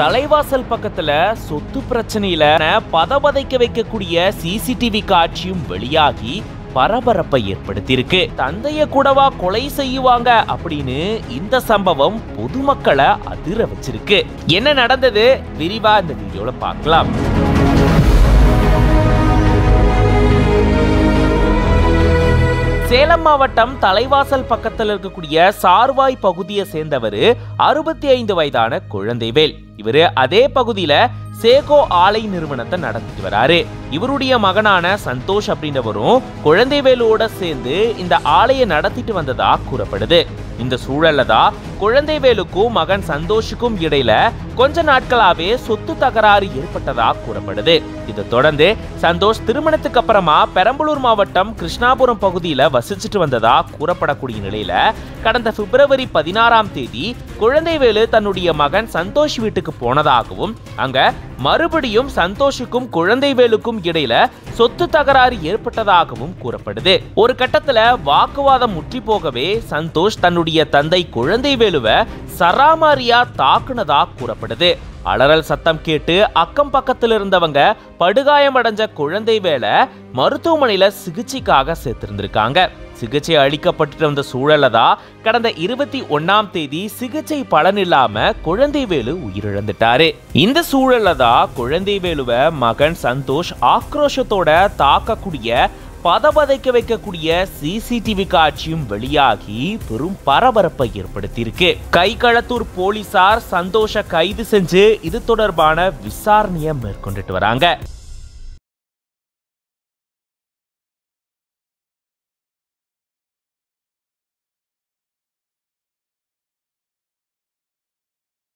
தலைவாசல் பக்கத்துல சொத்து பிரச்சனையில பதபதைக்க வைக்கக்கூடிய சிசிடிவி காட்சியும் வெளியாகி பரபரப்பை ஏற்படுத்தியிருக்கு தந்தைய கூடவா கொலை செய்யுவாங்க அப்படின்னு இந்த சம்பவம் பொதுமக்களை அதிர வச்சிருக்கு என்ன நடந்தது விரிவா இந்த வீடியோல பார்க்கலாம் சேலம் மாவட்டம் தலைவாசல் பக்கத்தில் இருக்கக்கூடிய சார்வாய் பகுதியை சேர்ந்தவர் அறுபத்தி ஐந்து வயதான குழந்தைவேல் இவரு அதே பகுதியில சேகோ ஆலை நிறுவனத்தை நடத்திட்டு வராரு இவருடைய மகனான சந்தோஷ் அப்படின்றவரும் குழந்தைவேலோட சேர்ந்து இந்த ஆலையை நடத்திட்டு வந்ததா கூறப்படுது இந்த சூழல்ல தான் குழந்தைவேலுக்கும் மகன் சந்தோஷுக்கும் இடையில கொஞ்ச நாட்களாவே சொத்து தகராறு ஏற்பட்டதா கூறப்படுது இதை தொடர்ந்து சந்தோஷ் திருமணத்துக்கு அப்புறமா பெரம்பலூர் மாவட்டம் கிருஷ்ணாபுரம் பகுதியில வசிச்சுட்டு வந்ததா கூறப்படக்கூடிய நிலையில கடந்த பிப்ரவரி பதினாறாம் தேதி குழந்தைவேலு தன்னுடைய மகன் சந்தோஷ் வீட்டுக்கு போனதாகவும் அங்க மறுபடியும் சந்தோஷுக்கும் குழந்தைவேலுக்கும் இடையில சொத்து தகராறு ஏற்பட்டதாகவும் கூறப்படுது ஒரு கட்டத்துல வாக்குவாதம் முற்றி போகவே சந்தோஷ் தன்னுடைய தந்தை குழந்தைவேலுவை சராமாரியா தாக்குனதா கூறப்படுது அலறல் சத்தம் கேட்டு அக்கம் பக்கத்தில் இருந்தவங்க படுகாயமடைஞ்ச குழந்தை வேலை மருத்துவமனையில சிகிச்சைக்காக சேர்த்திருந்திருக்காங்க சிகிச்சை அளிக்கப்பட்டு வந்த சூழல்ல தான் கடந்த இருபத்தி ஒன்னாம் தேதி சிகிச்சை பலன் இல்லாம குழந்தைவேலு உயிரிழந்துட்டாரு இந்த சூழல்ல தான் குழந்தைவேலுவை மகன் சந்தோஷ் ஆக்ரோஷத்தோட தாக்கக்கூடிய பதபதைக்க வைக்கக்கூடிய சிசிடிவி காட்சியும் வெளியாகி பெரும் பரபரப்பை ஏற்படுத்தியிருக்கு கைகளத்தூர் போலீசார் சந்தோஷ கைது செஞ்சு இது தொடர்பான விசாரணையை மேற்கொண்டுட்டு வராங்க